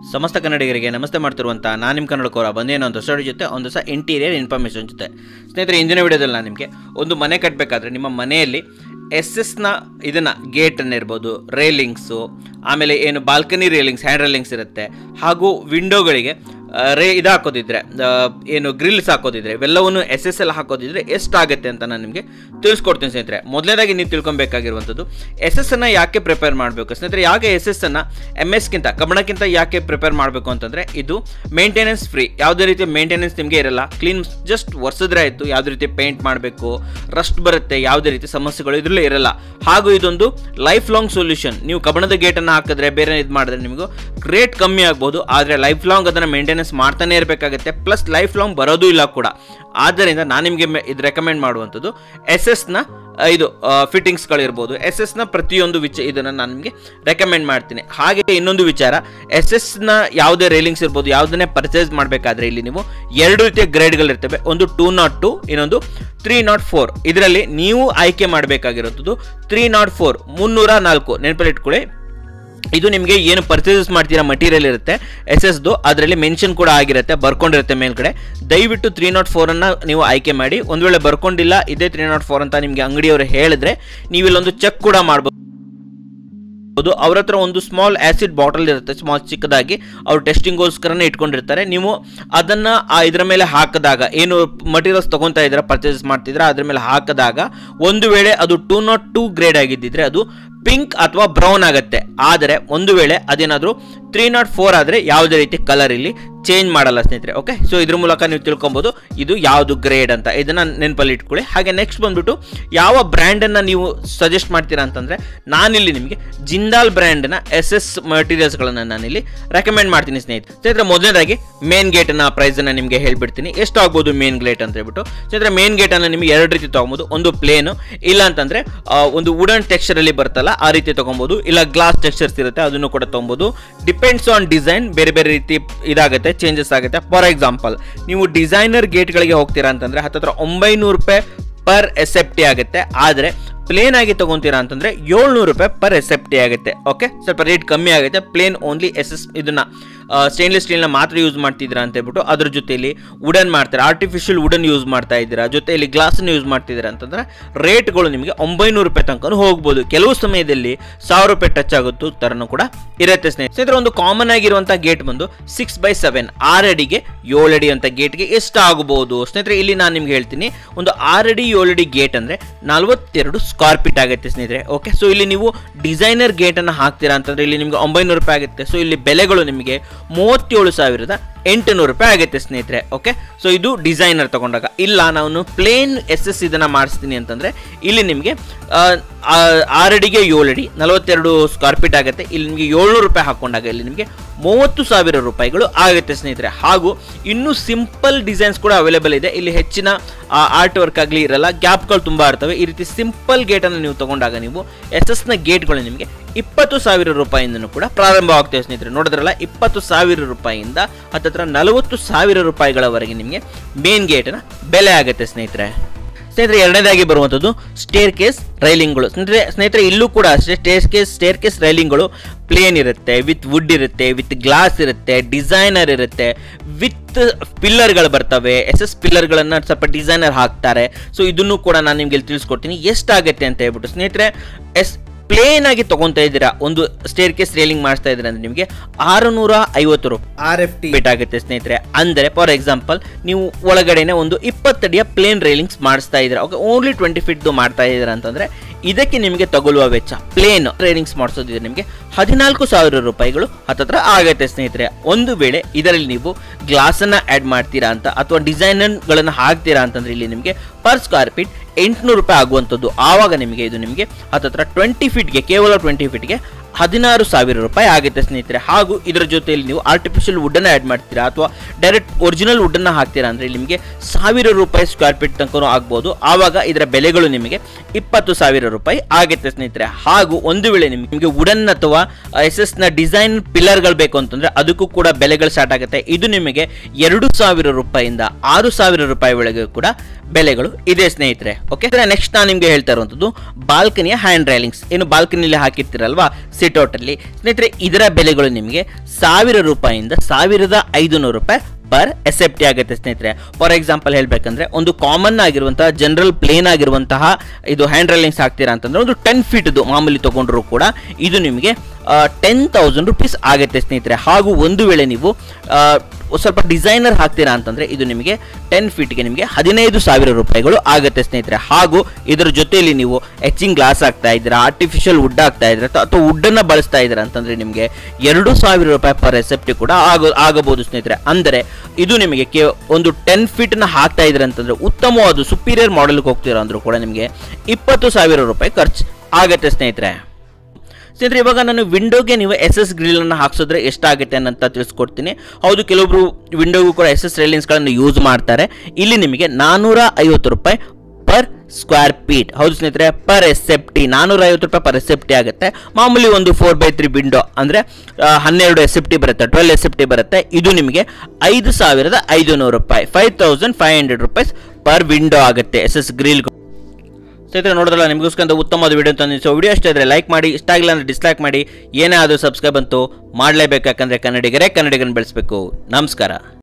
ಸಮಸ್ತ ಕನ್ನಡಿಗರಿಗೆ ನಮಸ್ತೆ ಮಾಡ್ತಿರುವಂಥ ನಾನು ನಿಮ್ಮ ಕನ್ನಡಕೋರ ಬಂದೇನೋ ಒಂದು ಹೊಸ ಜೊತೆ ಒಂದು ಹೊಸ ಇಂಟೀರಿಯರ್ ಇನ್ಫಾರ್ಮೇಷನ್ ಜೊತೆ ಸ್ನೇಹಿತರೆ ಇಂದಿನ ವಿಡಿಯೋದಲ್ಲಿ ನಾನು ನಿಮಗೆ ಒಂದು ಮನೆ ಕಟ್ಟಬೇಕಾದ್ರೆ ನಿಮ್ಮ ಮನೆಯಲ್ಲಿ ಎಸ್ ಎಸ್ನ ಇದನ್ನು ಗೇಟನ್ನು ಇರ್ಬೋದು ರೇಲಿಂಗ್ಸು ಆಮೇಲೆ ಏನು ಬಾಲ್ಕನಿ ರೇಲಿಂಗ್ಸ್ ಹ್ಯಾಂಡ್ ರೇಲಿಂಗ್ಸ್ ಇರುತ್ತೆ ಹಾಗೂ ವಿಂಡೋಗಳಿಗೆ ಆ, ರೇ ಇದು ಹಾಕೋದಿದ್ರೆ ಆ, ಏನು ಗ್ರಿಲ್ಸ್ ಹಾಕೋದಿದ್ರೆ ಇವೆಲ್ಲವನ್ನು ಎಸ್ ಎಸ್ ಎಲ್ ಹಾಕೋದಿದ್ರೆ ಎಷ್ಟಾಗುತ್ತೆ ಅಂತ ನಾನು ನಿಮಗೆ ತಿಳಿಸ್ಕೊಡ್ತೀನಿ ಸ್ನೇಹಿತರೆ ಮೊದಲನೇದಾಗಿ ನೀವು ತಿಳ್ಕೊಬೇಕಾಗಿರುವಂಥದ್ದು ಎಸ್ ಎಸ್ ಅನ್ನು ಯಾಕೆ ಪ್ರಿಪೇರ್ ಮಾಡಬೇಕು ಸ್ನೇಹಿತರೆ ಯಾಕೆ ಎಸ್ ಎಸ್ ಅನ್ನು ಎಮ್ ಎಸ್ಗಿಂತ ಕಬ್ಬಣಕ್ಕಿಂತ ಯಾಕೆ ಪ್ರಿಪೇರ್ ಮಾಡಬೇಕು ಅಂತಂದರೆ ಇದು ಮೇಂಟೆನೆನ್ಸ್ ಫ್ರೀ ಯಾವುದೇ ರೀತಿ ಮೇಂಟೆನೆನ್ಸ್ ನಿಮಗೆ ಇರಲ್ಲ ಕ್ಲೀನ್ ಜಸ್ಟ್ ಒರೆಸಿದ್ರೆ ಆಯಿತು ಯಾವುದೇ ರೀತಿ ಪೇಂಟ್ ಮಾಡಬೇಕು ರಸ್ಟ್ ಬರುತ್ತೆ ಯಾವುದೇ ರೀತಿ ಸಮಸ್ಯೆಗಳು ಇದರಲ್ಲೇ ಇರಲ್ಲ ಹಾಗೂ ಇದೊಂದು ಲೈಫ್ ಲಾಂಗ್ ಸೊಲ್ಯೂಷನ್ ನೀವು ಕಬ್ಬಣದ ಗೇಟನ್ನು ಹಾಕಿದ್ರೆ ಬೇರೆ ಇದು ಮಾಡಿದ್ರೆ ನಿಮಗೂ ರೇಟ್ ಕಮ್ಮಿ ಆಗ್ಬೋದು ಆದರೆ ಲೈಫ್ ಲಾಂಗ್ ಅದನ್ನು ಮೇಂಟೆನೆನ್ಸ್ ಮಾಡ್ತಾನೆ ಇರಬೇಕಾಗುತ್ತೆ ಪ್ಲಸ್ ಲೈಫ್ ಲಾಂಗ್ ಬರೋದು ಇಲ್ಲ ಕೂಡ ಆದ್ದರಿಂದ ನಾನು ನಿಮಗೆ ಇದು ರೆಕಮೆಂಡ್ ಮಾಡುವಂಥದ್ದು ಎಸ್ ಎಸ್ನ ಇದು ಫಿಟ್ಟಿಂಗ್ಸ್ಗಳಿರ್ಬೋದು ಎಸ್ ಎಸ್ನ ಪ್ರತಿಯೊಂದು ವಿಚ ಇದನ್ನು ನಾನು ನಿಮಗೆ ರೆಕಮೆಂಡ್ ಮಾಡ್ತೀನಿ ಹಾಗೆ ಇನ್ನೊಂದು ವಿಚಾರ ಎಸ್ ಎಸ್ನ ಯಾವುದೇ ರೇಲಿಂಗ್ಸ್ ಇರ್ಬೋದು ಯಾವುದನ್ನೇ ಪರ್ಚೇಸ್ ಮಾಡಬೇಕಾದ್ರೆ ಇಲ್ಲಿ ನೀವು ಎರಡು ರೀತಿಯ ಗ್ರೇಡ್ಗಳಿರ್ತವೆ ಒಂದು ಟೂ ನಾಟ್ ಟು ಇನ್ನೊಂದು ತ್ರೀ ನಾಟ್ ಫೋರ್ ಇದರಲ್ಲಿ ನೀವು ಆಯ್ಕೆ ಮಾಡಬೇಕಾಗಿರೋದು ತ್ರೀ ನಾಟ್ ಫೋರ್ ಮುನ್ನೂರ ನಾಲ್ಕು ನೆನಪಲ್ಲಿ ಇಟ್ಕೊಳ್ಳಿ ಇದು ನಿಮಗೆ ಏನು ಪರ್ಚೇಸಸ್ ಮಾಡ್ತೀರಾ ಮಟೀರಿಯಲ್ ಇರುತ್ತೆ ಎಸ್ ಎಸ್ದು ಅದರಲ್ಲಿ ಮೆನ್ಷನ್ ಕೂಡ ಆಗಿರುತ್ತೆ ಬರ್ಕೊಂಡಿರುತ್ತೆ ಮೇಲ್ಗಡೆ ದಯವಿಟ್ಟು ತ್ರೀ ನಾಟ್ ಫೋರನ್ನು ನೀವು ಆಯ್ಕೆ ಮಾಡಿ ಒಂದು ವೇಳೆ ಬರ್ಕೊಂಡಿಲ್ಲ ಇದೇ ತ್ರೀ ನಾಟ್ ಫೋರ್ ಅಂತ ನಿಮಗೆ ಅಂಗಡಿಯವರು ಹೇಳಿದ್ರೆ ನೀವು ಇಲ್ಲೊಂದು ಚೆಕ್ ಕೂಡ ಮಾಡ್ಬೋದು ಅವ್ರ ಹತ್ರ ಒಂದು ಸ್ಮಾಲ್ ಆ್ಯಸಿಡ್ ಬಾಟಲ್ ಇರುತ್ತೆ ಸ್ಮಾಲ್ ಚಿಕ್ಕದಾಗಿ ಅವ್ರು ಟೆಸ್ಟಿಂಗೋಸ್ಕರನೇ ಇಟ್ಕೊಂಡಿರ್ತಾರೆ ನೀವು ಅದನ್ನು ಇದರ ಮೇಲೆ ಹಾಕಿದಾಗ ಏನು ಮಟೀರಿಯಲ್ಸ್ ತೊಗೊತಾ ಇದ್ದೀರಾ ಪರ್ಚೇಸ್ ಮಾಡ್ತಿದ್ರೆ ಅದ್ರ ಮೇಲೆ ಹಾಕಿದಾಗ ಒಂದು ವೇಳೆ ಅದು ಟೂ ನಾಟ್ ಟೂ ಗ್ರೇಡ್ ಆಗಿದ್ದಿದ್ರೆ ಅದು ಪಿಂಕ್ ಅಥವಾ ಬ್ರೌನ್ ಆಗುತ್ತೆ ಆದರೆ ಒಂದು ವೇಳೆ ಅದೇನಾದರೂ ತ್ರೀ ನಾಟ್ ಫೋರ್ ಆದರೆ ಯಾವುದೇ ರೀತಿ ಕಲರ್ ಇಲ್ಲಿ ಚೇಂಜ್ ಮಾಡಲ್ಲ ಸ್ನೇಹಿತರೆ ಓಕೆ ಸೊ ಇದ್ರ ಮೂಲಕ ನೀವು ತಿಳ್ಕೊಬೋದು ಇದು ಯಾವುದು ಗ್ರೇಡ್ ಅಂತ ಇದನ್ನು ನೆನಪಲ್ಲಿ ಇಟ್ಕೊಳ್ಳಿ ಹಾಗೆ ನೆಕ್ಸ್ಟ್ ಬಂದ್ಬಿಟ್ಟು ಯಾವ ಬ್ರ್ಯಾಂಡನ್ನು ನೀವು ಸಜೆಸ್ಟ್ ಮಾಡ್ತೀರಾ ಅಂತಂದರೆ ನಾನಿಲ್ಲಿ ನಿಮಗೆ ಜಿಂದಾಲ್ ಬ್ರ್ಯಾಂಡ್ನ ಎಸ್ ಎಸ್ ಮಟೀರಿಯಲ್ಸ್ಗಳನ್ನು ನಾನಿಲ್ಲಿ ರೆಕಮೆಂಡ್ ಮಾಡ್ತೀನಿ ಸ್ನೇಹಿತರೆ ಸ್ನೇಹಿತರೆ ಮೊದಲನೇದಾಗಿ ಮೇನ್ ಗೇಟನ್ನ ಪ್ರೈಸನ್ನು ನಿಮಗೆ ಹೇಳ್ಬಿಡ್ತೀನಿ ಎಷ್ಟು ಆಗ್ಬೋದು ಮೇನ್ ಗೇಟ್ ಅಂತ ಹೇಳ್ಬಿಟ್ಟು ಸ್ನೇಹಿತರೆ ಮೇನ್ ಗೇಟನ್ನು ನಿಮಗೆ ಎರಡು ರೀತಿ ತೊಗೊಬೋದು ಒಂದು ಪ್ಲೇನು ಇಲ್ಲ ಅಂತಂದರೆ ಒಂದು ವುಡನ್ ಟೆಕ್ಸ್ಚರಲ್ಲಿ ಬರ್ತಲ್ಲ ಆ ರೀತಿ ತೊಗೊಬೋದು ಇಲ್ಲ ಗ್ಲಾಸ್ ಟೆಕ್ಸ್ಚರ್ಸ್ ಇರುತ್ತೆ ಅದನ್ನು ಕೂಡ ತೊಗೊಬೋದು ಡಿಪೆಂಡ್ಸ್ ಆನ್ ಡಿಸೈನ್ ಬೇರೆ ಬೇರೆ ರೀತಿ ಇದಾಗುತ್ತೆ ಚೇಂಜಸ್ ಆಗುತ್ತೆ ಫಾರ್ ಎಕ್ಸಾಂಪಲ್ ನೀವು ಡಿಸೈನರ್ ಗೇಟ್ಗಳಿಗೆ ಹೋಗ್ತೀರಾ ಅಂತಂದರೆ ಹತ್ತತ್ರ ಒಂಬೈನೂರು ರೂಪಾಯಿ ಪರ್ ಎಸ್ ಎಫ್ ಟಿ ಆಗುತ್ತೆ ಆದರೆ ಪ್ಲೇನ್ ಆಗಿ ತೊಗೊತೀರಾ ಅಂತಂದರೆ ಏಳ್ನೂರು ರೂಪಾಯಿ ಪರ್ ಎಸ್ ಎಫ್ ಟಿ ಆಗುತ್ತೆ ಓಕೆ ಸ್ವಲ್ಪ ರೇಟ್ ಕಮ್ಮಿ ಆಗುತ್ತೆ ಪ್ಲೇನ್ ಓನ್ಲಿ ಎಸ್ ಎಸ್ ಇದನ್ನು ಸ್ಟೇನ್ಲೆಸ್ ಸ್ಟೀಲ್ನ ಮಾತ್ರ ಯೂಸ್ ಮಾಡ್ತಿದ್ದೀರಾ ಅಂತ ಹೇಳ್ಬಿಟ್ಟು ಅದ್ರ ಜೊತೆಯಲ್ಲಿ ವುಡನ್ ಮಾಡ್ತಾರೆ ಆರ್ಟಿಫಿಷಿಯಲ್ ವುಡನ್ ಯೂಸ್ ಮಾಡ್ತಾ ಇದ್ದೀರಾ ಜೊತೆಯಲ್ಲಿ ಗ್ಲಾಸನ್ನು ಯೂಸ್ ಮಾಡ್ತಿದ್ದೀರಾ ಅಂತಂದ್ರೆ ರೇಟ್ಗಳು ನಿಮಗೆ ಒಂಬೈನೂರು ರೂಪಾಯಿ ತನಕ ಹೋಗ್ಬೋದು ಕೆಲವು ಸಮಯದಲ್ಲಿ ಸಾವಿರ ರೂಪಾಯಿ ಟಚ್ ಆಗುತ್ತೋ ಥರನೂ ಕೂಡ ಇರುತ್ತೆ ಸ್ನೇಹಿತರೆ ಸ್ನೇಹಿತರೆ ಒಂದು ಕಾಮನ್ ಆಗಿರುವಂಥ ಗೇಟ್ ಬಂದು ಸಿಕ್ಸ್ ಬೈ ಸೆವೆನ್ ಆರಡಿಗೆ ಏಳಡಿ ಅಂತ ಗೇಟ್ಗೆ ಎಷ್ಟು ಆಗಬಹುದು ಸ್ನೇಹಿತರೆ ಇಲ್ಲಿ ನಾನು ನಿಮ್ಗೆ ಹೇಳ್ತೀನಿ ಒಂದು ಆರಡಿ ಏಳಡಿ ಗೇಟ್ ಅಂದರೆ ನಲವತ್ತೆರಡು ಸ್ಕ್ವೇರ್ ಫೀಟ್ ಆಗುತ್ತೆ ಸ್ನೇಹಿತರೆ ಓಕೆ ಸೊ ಇಲ್ಲಿ ನೀವು ಡಿಸೈನರ್ ಗೇಟನ್ನು ಹಾಕ್ತೀರಾ ಅಂತಂದರೆ ಇಲ್ಲಿ ನಿಮಗೆ ಒಂಬೈನೂರು ರೂಪಾಯಿ ಆಗುತ್ತೆ ಸೊ ಇಲ್ಲಿ ಬೆಲೆಗಳು ನಿಮಗೆ ಮೂವತ್ತೇಳು ಸಾವಿರದ ಎಂಟುನೂರು ರೂಪಾಯಿ ಆಗುತ್ತೆ ಸ್ನೇಹಿತರೆ ಓಕೆ ಸೊ ಇದು ಡಿಸೈನರ್ ತಗೊಂಡಾಗ ಇಲ್ಲ ನಾನು ಪ್ಲೇನ್ ಎಸ್ ಎಸ್ ಇದನ್ನು ಮಾಡಿಸ್ತೀನಿ ಅಂತಂದರೆ ಇಲ್ಲಿ ನಿಮಗೆ ಆರಡಿಗೆ ಏಳಡಿ ನಲವತ್ತೆರಡು ಸ್ಕ್ವೇರ್ ಫೀಟ್ ಆಗುತ್ತೆ ಇಲ್ಲಿ ನಿಮಗೆ ಏಳ್ನೂರು ರೂಪಾಯಿ ಹಾಕೊಂಡಾಗ ಇಲ್ಲಿ ನಿಮಗೆ ಮೂವತ್ತು ಸಾವಿರ ರೂಪಾಯಿಗಳು ಆಗುತ್ತೆ ಸ್ನೇಹಿತರೆ ಹಾಗೂ ಇನ್ನೂ ಸಿಂಪಲ್ ಡಿಸೈನ್ಸ್ ಕೂಡ ಅವೈಲೇಬಲ್ ಇದೆ ಇಲ್ಲಿ ಹೆಚ್ಚಿನ ಆರ್ಟ್ ವರ್ಕ್ ಆಗಲಿ ಇರಲ್ಲ ಗ್ಯಾಪ್ಗಳು ತುಂಬ ಇರ್ತವೆ ಈ ರೀತಿ ಸಿಂಪಲ್ ಗೇಟನ್ನು ನೀವು ತಗೊಂಡಾಗ ನೀವು ಎಸ್ ಎಸ್ನ ಗೇಟ್ಗಳು ನಿಮಗೆ ಇಪ್ಪತ್ತು ಸಾವಿರ ರೂಪಾಯಿಂದನೂ ಕೂಡ ಪ್ರಾರಂಭವಾಗ್ತವೆ ಸ್ನೇಹಿತರೆ ನೋಡಿದ್ರಲ್ಲ ಇಪ್ಪತ್ತು ಸಾವಿರ ರೂಪಾಯಿಯಿಂದ ಹತ್ತತ್ರ ನಲವತ್ತು ಸಾವಿರ ರೂಪಾಯಿಗಳವರೆಗೆ ನಿಮಗೆ ಮೇನ್ ಗೇಟಿನ ಬೆಲೆ ಆಗುತ್ತೆ ಸ್ನೇಹಿತರೆ ಸ್ನೇಹಿತರೆ ಎರಡನೇದಾಗಿ ಬರುವಂಥದ್ದು ಸ್ಟೇರ್ ಕೇಸ್ ರೈಲಿಂಗ್ಗಳು ಸ್ನೇಹಿತರೆ ಸ್ನೇಹಿತರೆ ಇಲ್ಲೂ ಕೂಡ ಅಷ್ಟೇ ಸ್ಟೇರ್ ಕೇಸ್ ಸ್ಟೇರ್ ಕೇಸ್ ರೈಲಿಂಗ್ಗಳು ಪ್ಲೇನ್ ಇರುತ್ತೆ ವಿತ್ ವುಡ್ ಇರುತ್ತೆ ವಿತ್ ಗ್ಲಾಸ್ ಇರುತ್ತೆ ಡಿಸೈನರ್ ಇರುತ್ತೆ ವಿತ್ ಪಿಲ್ಲರ್ಗಳು ಬರ್ತವೆ ಎಸ್ ಎಸ್ ಪಿಲ್ಲರ್ಗಳನ್ನು ಸ್ವಲ್ಪ ಡಿಸೈನರ್ ಹಾಕ್ತಾರೆ ಸೊ ಇದನ್ನು ಕೂಡ ನಾನು ನಿಮಗೆ ಇಲ್ಲಿ ತಿಳಿಸ್ಕೊಡ್ತೀನಿ ಎಷ್ಟಾಗುತ್ತೆ ಅಂತ ಹೇಳ್ಬಿಟ್ಟು ಸ್ನೇಹಿತರೆ ಎಸ್ ಪ್ಲೇನ್ ಆಗಿ ತಗೊಂತಾ ಇದ್ದೀರಾ ಒಂದು ಸ್ಟೇರ್ ಕೇಸ್ ರೇಲಿಂಗ್ ಮಾಡಿಸ್ತಾ ಇದ್ದೀರಾ ಅಂದ್ರೆ ನಿಮಗೆ ಆರುನೂರ ಐವತ್ತು ರೂಪಾಯಿ ಆರ್ ಎಫ್ ಟಿ ಬೇಟ್ ಆಗುತ್ತೆ ಸ್ನೇಹಿತರೆ ಅಂದರೆ ಫಾರ್ ಎಕ್ಸಾಂಪಲ್ ನೀವು ಒಳಗಡೆನೆ ಒಂದು ಇಪ್ಪತ್ತಡಿಯ ಪ್ಲೇನ್ ರೈಲಿಂಗ್ಸ್ ಮಾಡಿಸ್ತಾ ಇದ್ದೀರಾ ಓಕೆ ಓನ್ಲಿ ಟ್ವೆಂಟಿ ಫೀಟ್ದು ಮಾಡ್ತಾ ಇದ್ದೀರಾ ಅಂತಂದರೆ ಇದಕ್ಕೆ ನಿಮಗೆ ತಗೊಳ್ಳುವ ವೆಚ್ಚ ಪ್ಲೇನ್ ರೈಲಿಂಗ್ಸ್ ಮಾಡಿಸೋದಿದ್ರೆ ನಿಮಗೆ ಹದಿನಾಲ್ಕು ಸಾವಿರ ರೂಪಾಯಿಗಳು ಹತ್ತತ್ರ ಆಗುತ್ತೆ ಸ್ನೇಹಿತರೆ ಒಂದು ವೇಳೆ ಇದರಲ್ಲಿ ನೀವು ಗ್ಲಾಸನ್ನು ಆ್ಯಡ್ ಮಾಡ್ತೀರಾ ಅಂತ ಅಥವಾ ಡಿಸೈನರ್ಗಳನ್ನು ಹಾಕ್ತೀರಾ ಅಂತಂದ್ರೆ ಇಲ್ಲಿ ನಿಮಗೆ ಪರ್ ಸ್ಕ್ವೇರ್ ಫೀಟ್ ಎಂಟುನೂರು ರೂಪಾಯಿ ಆಗುವಂಥದ್ದು ಆವಾಗ ನಿಮಗೆ ಇದು ನಿಮಗೆ ಹತ್ತತ್ರ ಟ್ವೆಂಟಿ ಫೀಟ್ಗೆ ಕೇವಲ ಟ್ವೆಂಟಿ ಫೀಟ್ಗೆ ಹದಿನಾರು ಸಾವಿರ ರೂಪಾಯಿ ಆಗುತ್ತೆ ಸ್ನೇಹಿತರೆ ಹಾಗೂ ಇದರ ಜೊತೆಯಲ್ಲಿ ನೀವು ಆರ್ಟಿಫಿಷಿಯಲ್ ವುಡ್ಡನ್ನು ಆ್ಯಡ್ ಮಾಡ್ತೀರಾ ಅಥವಾ ಡೈರೆಕ್ಟ್ ಒರಿಜಿನಲ್ ವುಡ್ಡನ್ನು ಹಾಕ್ತೀರಾ ಅಂದರೆ ನಿಮಗೆ ಸಾವಿರ ರೂಪಾಯಿ ಸ್ಕ್ವೇರ್ ಫೀಟ್ ತನಕ ಆಗ್ಬೋದು ಆವಾಗ ಇದರ ಬೆಲೆಗಳು ನಿಮಗೆ ಇಪ್ಪತ್ತು ಸಾವಿರ ರೂಪಾಯಿ ಆಗುತ್ತೆ ಸ್ನೇಹಿತರೆ ಹಾಗೂ ಒಂದು ವೇಳೆ ನಿಮಗೆ ವುಡನ್ ಅಥವಾ ಎಸ್ ಎಸ್ನ ಡಿಸೈನ್ ಪಿಲ್ಲರ್ಗಳು ಬೇಕು ಅಂತಂದರೆ ಅದಕ್ಕೂ ಕೂಡ ಬೆಲೆಗಳು ಸ್ಟಾರ್ಟ್ ಆಗುತ್ತೆ ಇದು ನಿಮಗೆ ಎರಡು ಸಾವಿರ ರೂಪಾಯಿಂದ ಆರು ಸಾವಿರ ರೂಪಾಯಿ ಒಳಗೆ ಕೂಡ ಬೆಲೆಗಳು ಇದೆ ಸ್ನೇಹಿತರೆ ಓಕೆ ನೆಕ್ಸ್ಟ್ ನಾನು ನಿಮಗೆ ಹೇಳ್ತಾ ಇರುವಂಥದ್ದು ಬಾಲ್ಕನಿಯ ಹ್ಯಾಂಡ್ ರೈಲಿಂಗ್ಸ್ ಏನು ಬಾಲ್ಕನಿಯಲ್ಲಿ ಹಾಕಿರ್ತೀರಲ್ವಾ ಸಿಟೌಟಲ್ಲಿ ಸ್ನೇಹಿತರೆ ಇದರ ಬೆಲೆಗಳು ನಿಮಗೆ ಸಾವಿರ ರೂಪಾಯಿಯಿಂದ ಸಾವಿರದ ಐದುನೂರು ರೂಪಾಯಿ ಪರ್ ಎಸ್ ಎಫ್ ಟಿ ಆಗುತ್ತೆ ಸ್ನೇಹಿತರೆ ಫಾರ್ ಎಕ್ಸಾಂಪಲ್ ಹೇಳಬೇಕಂದ್ರೆ ಒಂದು ಕಾಮನ್ ಆಗಿರುವಂತಹ ಜನರಲ್ ಪ್ಲೇನ್ ಆಗಿರುವಂತಹ ಇದು ಹ್ಯಾಂಡ್ ರೈಲಿಂಗ್ಸ್ ಹಾಕ್ತೀರಾ ಅಂತಂದ್ರೆ ಒಂದು ಟೆನ್ ಫೀಟ್ದು ಮಾಮೂಲಿ ತೊಗೊಂಡ್ರು ಕೂಡ ಇದು ನಿಮಗೆ ಟೆನ್ ತೌಸಂಡ್ ರುಪೀಸ್ ಆಗುತ್ತೆ ಸ್ನೇಹಿತರೆ ಹಾಗೂ ಒಂದು ವೇಳೆ ನೀವು ಆ, ಸ್ವಲ್ಪ ಡಿಸೈನರ್ ಹಾಕ್ತೀರಾ ಅಂತಂದ್ರೆ ಇದು ನಿಮಗೆ ಟೆನ್ ಫೀಟ್ಗೆ ನಿಮಗೆ ಹದಿನೈದು ಸಾವಿರ ರೂಪಾಯಿಗಳು ಆಗುತ್ತೆ ಸ್ನೇಹಿತರೆ ಹಾಗೂ ಇದರ ಜೊತೆಯಲ್ಲಿ ನೀವು ಎಚಿಂಗ್ ಗ್ಲಾಸ್ ಆಗ್ತಾ ಇದ್ದೀರಾ ಆರ್ಟಿಫಿಷಿಯಲ್ ವುಡ್ ಆಗ್ತಾ ಇದ್ದೀರಾ ಅಥವಾ ವುಡ್ಡನ್ನು ಬಳಸ್ತಾ ಇದ್ದೀರಾ ಅಂತಂದ್ರೆ ನಿಮಗೆ ಎರಡು ಸಾವಿರ ರೂಪಾಯಿ ಪರ್ ರೆಸೆಪ್ಟಿ ಕೂಡ ಆಗೋ ಆಗಬಹುದು ಸ್ನೇಹಿತರೆ ಅಂದರೆ ಇದು ನಿಮಗೆ ಕೇ ಒಂದು ಟೆನ್ ಫೀಟ್ನ ಹಾಕ್ತಾ ಇದ್ದೀರಾ ಅಂತಂದ್ರೆ ಉತ್ತಮವಾದ ಸುಪೀರಿಯರ್ ಮಾಡೆಲ್ಗೆ ಹೋಗ್ತೀರಾ ಅಂದ್ರೂ ಕೂಡ ನಿಮಗೆ ಇಪ್ಪತ್ತು ಸಾವಿರ ರೂಪಾಯಿ ಖರ್ಚು ಆಗುತ್ತೆ ಸ್ನೇಹಿತರೆ ಸ್ನೇಹಿತರೆ ಇವಾಗ ನಾನು ವಿಂಡೋಗೆ ನೀವು ಎಸ್ ಎಸ್ ಗ್ರಿಲ್ಲನ್ನು ಹಾಕ್ಸಿದ್ರೆ ಎಷ್ಟಾಗುತ್ತೆ ಅಂತ ತಿಳಿಸ್ಕೊಡ್ತೀನಿ ಹೌದು ಕೆಲವೊಬ್ರು ವಿಂಡೋಗೂ ಕೂಡ ಎಸ್ ಎಸ್ ರೈಲಿಂಗ್ಸ್ಗಳನ್ನು ಯೂಸ್ ಮಾಡ್ತಾರೆ ಇಲ್ಲಿ ನಿಮಗೆ ನಾನ್ನೂರ ಐವತ್ತು ರೂಪಾಯಿ ಪರ್ ಸ್ಕ್ವೇರ್ ಫೀಟ್ ಹೌದು ಸ್ನೇಹಿತರೆ ಪರ್ ಎಸ್ ಎಫ್ ಟಿ ನಾನ್ನೂರ ಐವತ್ತು ರೂಪಾಯಿ ಪರ್ ಎಸ್ ಎಫ್ ಟಿ ಆಗುತ್ತೆ ಮಾಮೂಲಿ ಒಂದು ಫೋರ್ ಬೈ ತ್ರೀ ವಿಂಡೋ ಅಂದರೆ ಹನ್ನೆರಡು ಎಸ್ ಎಫ್ ಟಿ ಬರುತ್ತೆ ಟ್ವೆಲ್ ಎಸ್ ಎಫ್ ಟಿ ಬರುತ್ತೆ ಇದು ನಿಮಗೆ ಐದು ಸಾವಿರದ ಐದುನೂರು ರೂಪಾಯಿ five thousand five hundred rupees per window ಆಗುತ್ತೆ ಎಸ್ ಎಸ್ ಗ್ರಿಲ್ ಸ್ನೇಹಿತರೆ ನೋಡಿದ್ರಲ್ಲ ನಿಮಗೋಸ್ಕರ ಉತ್ತಮವಾದ ವಿಡಿಯೋ ತಂದಿದ್ದು ಸೊ ವಿಡಿಯೋ ಇಷ್ಟ ಇದ್ರೆ ಲೈಕ್ ಮಾಡಿ ಇಷ್ಟ ಆಗಿಲ್ಲ ಅಂದರೆ ಡಿಸ್ಲೈಕ್ ಮಾಡಿ ಏನೇ ಆದರೂ ಸಬ್ಸ್ಕ್ರೈಬ್ ಅಂತೂ ಮಾಡಲೇಬೇಕು ಯಾಕಂದರೆ ಕನ್ನಡಿಗರೇ ಕನ್ನಡಿಗರನ್ನು ಬೆಳೆಸಬೇಕು ನಮಸ್ಕಾರ